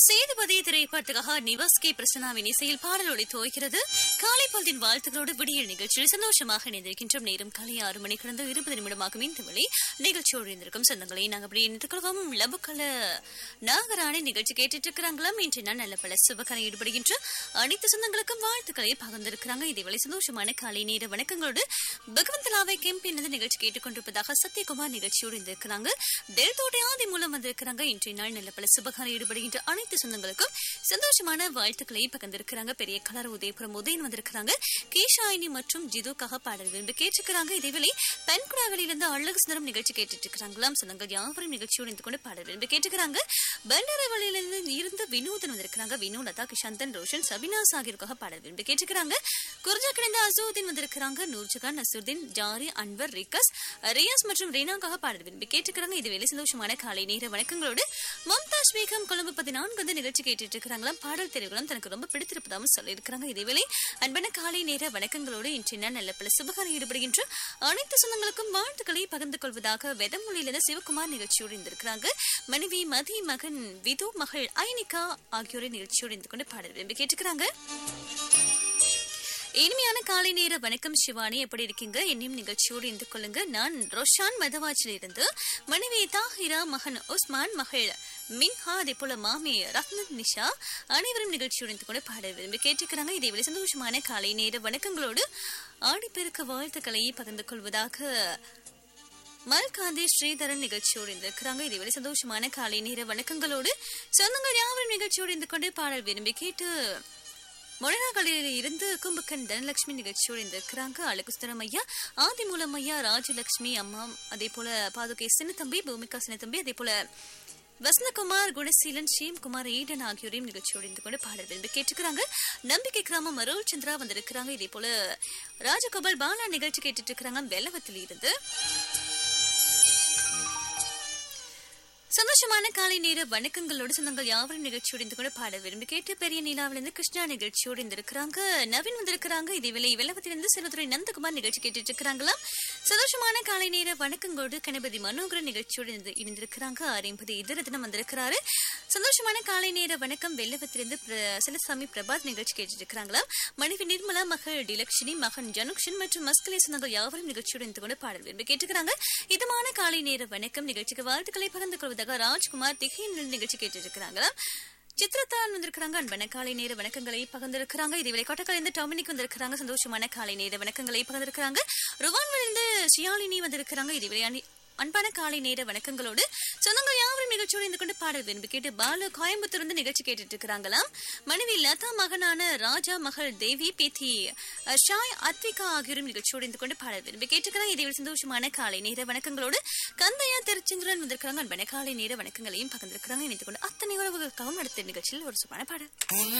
சேதுபதி திரைப்படத்துக்காக நிவாஸ் கே பிரசன்னாவின் இசையில் பாடலோடு துவைக்கிறது காலை பொழுதின் வாழ்த்துக்களோடு விடியல் நிகழ்ச்சியில் சந்தோஷமாக இணைந்திருக்கின்றோம் நேரம் காலை ஆறு மணி கடந்த இருபது நிமிடமாகும் இந்த வேளை நிகழ்ச்சியோடு இருந்திருக்கும் சொந்தங்களை நாங்கள் அப்படி இணைத்துக்கொள்வோம் லபுக்கல நாகராணி நிகழ்ச்சி கேட்டுட்டு இருக்கிறாங்களாம் இன்று நான் நல்ல பல சுபகரை ஈடுபடுகின்ற அனைத்து சொந்தங்களுக்கும் வாழ்த்துக்களை பகிர்ந்திருக்கிறாங்க இதேவேளை சந்தோஷமான காலை நேர வணக்கங்களோடு பகவந்தலாவை கெம்பி எனது நிகழ்ச்சி கேட்டுக்கொண்டிருப்பதாக சத்யகுமார் நிகழ்ச்சியோடு இருந்திருக்கிறாங்க டெல்தோட்டை ஆதி மூலம் வந்திருக்கிறாங்க இன்றைய நாள் நல்ல பல சுபகார ஈடுபடுகின்ற அனைத்து சொந்தங்களுக்கும் சந்தோஷமான வாழ்த்துக்களை பகிர்ந்திருக்கிறாங்க பெரிய கலர் உதயபுரம் உதயன் வந்திருக்கிறாங்க கேஷாயினி மற்றும் ஜிதுக்காக பாடல் விரும்பி கேட்டிருக்கிறாங்க இதேவேளை பெண்குடாவளியிலிருந்து அழகு சுந்தரம் நிகழ்ச்சி கேட்டுட்டு இருக்கிறாங்களாம் சொந்தங்கள் யாவரும் நிகழ்ச்சியோடு இருந்து கொண்டு பாடல் விரும்பி கேட்டுக்கிறாங்க பண்டரவளியிலிருந்து இருந்து வினோதன் வந்திருக்கிறாங்க வினோ லதா கிஷாந்தன் ரோஷன் சபினாஸ் ஆகியோருக்காக பாடல் விரும்பி கேட்டுக்கிறாங்க குர்ஜா கிடந்த அசூதீன் வந்திருக்கிறாங்க நூர்ஜகான் நசூர்தீன் ஜாரி அன்வர் ரிகஸ் ரியாஸ் மற்றும் ரீனாக்காக பாடல் விரும்பி கேட்டுக்கிறாங்க இது வேலை சந்தோஷமான காலை நேர வணக்கங்களோடு மும்தாஜ் பேகம் கொழும்பு பதினான்கு வந்து நிகழ்ச்சி கேட்டுட்டு இருக்கிறாங்களாம் பாடல் தெரிவுகளும் தனக்கு ரொம்ப பிடித்திருப்பதாகவும் சொல்லியிருக்கிறாங்க இதேவேளை அன்பான காலை நேர வணக்கங்களோடு இன்றைய நாள் நல்ல பல சுபகாரம் ஈடுபடுகின்ற அனைத்து சொந்தங்களுக்கும் வாழ்த்துக்களை பகிர்ந்து கொள்வதாக வெதமொழியிலிருந்து சிவகுமார் நிகழ்ச்சியோடு இருந்திருக்கிறாங்க மனைவி மதி மகன் விது மகள் ஐனிகா ஆகியோரை நிகழ்ச்சியோடு இருந்து கொண்டு பாடல் விரும்பி கேட்டுக்கிறாங்க இனிமையான காலை நேர வணக்கம் சிவானி எப்படி இருக்கீங்க என்னையும் நிகழ்ச்சியோடு இருந்து கொள்ளுங்க நான் ரோஷான் மதவாச்சில் இருந்து மனைவி தாஹிரா மகன் உஸ்மான் மகள் மின்ஹா அதே போல மாமி ரத்னத் நிஷா அனைவரும் நிகழ்ச்சியோடு இருந்து கொண்டு பாட விரும்பி கேட்டுக்கிறாங்க இதே விட சந்தோஷமான காலை நேர வணக்கங்களோடு ஆடிப்பெருக்க வாழ்த்துக்களை பகிர்ந்து கொள்வதாக மல்காந்தி ஸ்ரீதரன் நிகழ்ச்சியோடு இருந்திருக்கிறாங்க இதே விட சந்தோஷமான காலை நேர வணக்கங்களோடு சொந்தங்கள் யாவரும் நிகழ்ச்சியோடு இருந்து கொண்டு பாடல் விரும்பி கேட்டு மொழநாகளில் இருந்து கும்பக்கன் தனலட்சுமி நிகழ்ச்சியோடு இருந்திருக்கிறாங்க அழகுஸ்தரம் ஐயா ஆதிமூலம் ஐயா ராஜலட்சுமி அம்மா அதே போல பாதுகை சின்னத்தம்பி பூமிகா சின்னத்தம்பி அதே போல வசந்தகுமார் குணசீலன் ஷீம்குமார் ஈடன் ஆகியோரையும் நிகழ்ச்சியோடு இருந்து கொண்டு பாடல் விரும்பி கேட்டுக்கிறாங்க நம்பிக்கை கிராமம் அருள் சந்திரா வந்திருக்கிறாங்க இதே போல ராஜகோபால் பாலா நிகழ்ச்சி கேட்டுட்டு இருக்கிறாங்க வெள்ளவத்தில் இருந்து சந்தோஷமான காலை நேர வணக்கங்களோடு சொந்தங்கள் யாவரும் நிகழ்ச்சியோடு இருந்து கூட பாட விரும்பி கேட்டு பெரிய நீலாவிலிருந்து கிருஷ்ணா நிகழ்ச்சியோடு இருந்திருக்கிறாங்க நவீன் வந்திருக்கிறாங்க இதே வேலை வெள்ளவத்திலிருந்து செல்வத்துறை நந்தகுமார் நிகழ்ச்சி கேட்டுட்டு இருக்கிறாங்களாம் சந்தோஷமான காலை நேர வணக்கங்களோடு கணபதி மனோகரன் நிகழ்ச்சியோடு இருந்து இருந்திருக்கிறாங்க ஆரியம்பதி இதரதினம் வந்திருக்கிறாரு சந்தோஷமான காலை நேர வணக்கம் வெள்ளவத்திலிருந்து சிலசாமி பிரபாத் நிகழ்ச்சி கேட்டுட்டு இருக்கிறாங்களாம் மனைவி நிர்மலா மகள் டிலக்ஷினி மகன் ஜனுக்ஷன் மற்றும் மஸ்கலே சொந்தங்கள் யாவரும் நிகழ்ச்சியோடு இருந்து கொண்டு பாடல் விரும்பி கேட்டுக்கிறாங்க இதமான காலை நேர வணக்கம் நிகழ்ச்சிக்கு வாழ்த்துக்களை பகிர்ந்து கொள்வதாக ராஜ்குமார் திகையின் நிகழ்ச்சி கேட்டு இருக்கிறாங்களா சித்திரத்தான் வந்திருக்கிறாங்க அன்பான காலை நேர வணக்கங்களை பகிர்ந்திருக்கிறாங்க இதுவரை கொட்டக்கலைந்து டொமினிக் வந்திருக்கிறாங்க சந்தோஷமான காலை நேர வணக்கங்களை பகிர்ந்திருக்கிறாங்க ருவான்விலிருந்து ஷியாலினி வந்திருக்கிறாங்க இதுவரை அன்பான காலை நேர வணக்கங்களோடு சொந்தங்கள் யாவரும் நிகழ்ச்சியோடு இருந்து கொண்டு பாடல் விரும்பி கேட்டு பாலு கோயம்புத்தூர் இருந்து நிகழ்ச்சி கேட்டுட்டு இருக்கிறாங்களாம் மனைவி லதா மகனான ராஜா மகள் தேவி பேத்தி ஷாய் அத்விகா ஆகியோரும் நிகழ்ச்சியோடு இருந்து கொண்டு பாடல் விரும்பி கேட்டுக்கிறாங்க இதை சந்தோஷமான காலை நேர வணக்கங்களோடு கந்தையா திருச்செந்திரன் வந்திருக்கிறாங்க அன்பான காலை நேர வணக்கங்களையும் பகிர்ந்திருக்கிறாங்க இணைத்துக் கொண்டு அத்தனை உறவுகளுக்காகவும் அடுத்த நிகழ்ச்சியில் ஒரு சுமான பாடல்